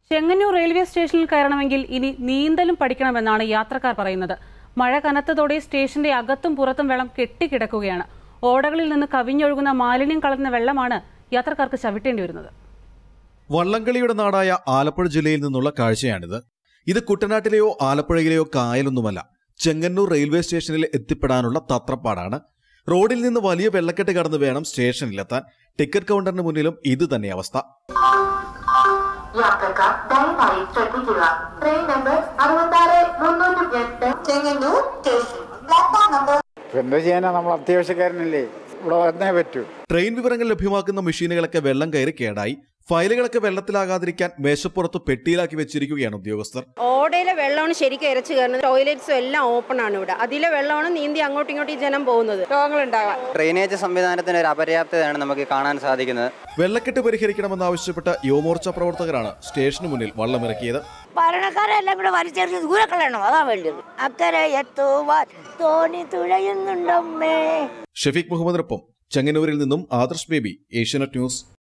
Chengannur railway സ്റ്റേഷനിൽ കയറണമെങ്കിൽ ഇനി നീന്തലും പഠിക്കണമെന്നാണ് യാത്രക്കാർ പറയുന്നത് മഴ കനത്തതോടെ സ്റ്റേഷന്റെ അകത്തും പുറത്തും വെള്ളം കെട്ടിക്കിടക്കുകയാണ് ഓടകളിൽ നിന്ന് കവിഞ്ഞൊഴുകുന്ന മാലിന്യം കളഞ്ഞ വെള്ളമാണ് യാത്രക്കാർക്ക് ചവിട്ടേണ്ടി വരുന്നത് വള്ളംകളിയുടെ നാടായ ആലപ്പുഴ ജില്ലയിൽ നിന്നുള്ള കാഴ്ചയാണിത് ഇത് കുട്ടനാട്ടിലെയോ ആലപ്പുഴയിലെയോ കായലൊന്നുമല്ല ചെങ്ങന്നൂർ റെയിൽവേ സ്റ്റേഷനിൽ എത്തിപ്പെടാനുള്ള തത്രപ്പാടാണ് റോഡിൽ നിന്ന് വലിയ വെള്ളക്കെട്ട് കടന്ന് വേണം സ്റ്റേഷനിലെത്താൻ ടിക്കറ്റ് കൗണ്ടറിന് മുന്നിലും ഇത് തന്നെ അവസ്ഥ യാത്രക്കാർ ദയവായി ശ്രദ്ധിക്കുക ട്രെയിൻ നമ്പർ അറുപത്താറ് മുന്നൂറ്റി എട്ട് ചെങ്ങന്നൂർ സ്റ്റേഷൻ പ്ലാറ്റ്ഫോം നമ്പർ ഇപ്പൊ എന്താ ചെയ്യാനാ നമ്മൾ അത്യാവശ്യക്കാരനല്ലേ ഇവിടെ വന്നേ പറ്റൂ ട്രെയിൻ വിവരങ്ങൾ ലഭ്യമാക്കുന്ന മെഷീനുകളൊക്കെ വെള്ളം കയറി കേടായി ഫയലുകളൊക്കെ വെള്ളത്തിലാകാതിരിക്കാൻ മേശപ്പുറത്ത് പെട്ടിയിലാക്കി വെച്ചിരിക്കുകയാണ് ഉദ്യോഗസ്ഥർ ഓടയിലെ വെള്ളമാണ് ശരിക്കും ഇരച്ചു കയറുന്നത് ടോയ്ലറ്റ്സും എല്ലാം ഓപ്പൺ ആണ് ഇവിടെ അതിലെ വെള്ളമാണ് നീന്തി അങ്ങോട്ടും ഇങ്ങോട്ടും ഈ ജനം പോകുന്നത് രോഗങ്ങളുണ്ടാകാം ഡ്രെയിനേജ് സംവിധാനത്തിന് ഒരു അപര്യാപ്തതയാണ് നമുക്ക് കാണാൻ സാധിക്കുന്നത് വെള്ളക്കെട്ട് പരിഹരിക്കണമെന്നാവശ്യപ്പെട്ട യുവമോർച്ച പ്രവർത്തകരാണ് സ്റ്റേഷന് മുന്നിൽ വള്ളമിറക്കിയത് ഭരണക്കാരെല്ലാം കൂടെ വലിച്ചെറിഞ്ഞ് ദൂരെ കളയണം അതാ വേണ്ടത് അക്കരെ എത്തുവാൻ തോണി തുഴയുന്നുണ്ടമ്മേ ഷെഫീഖ് മുഹമ്മദിനൊപ്പം ചെങ്ങന്നൂരിൽ നിന്നും ആദർശ് ബേബി ഏഷ്യാനെറ്റ് ന്യൂസ്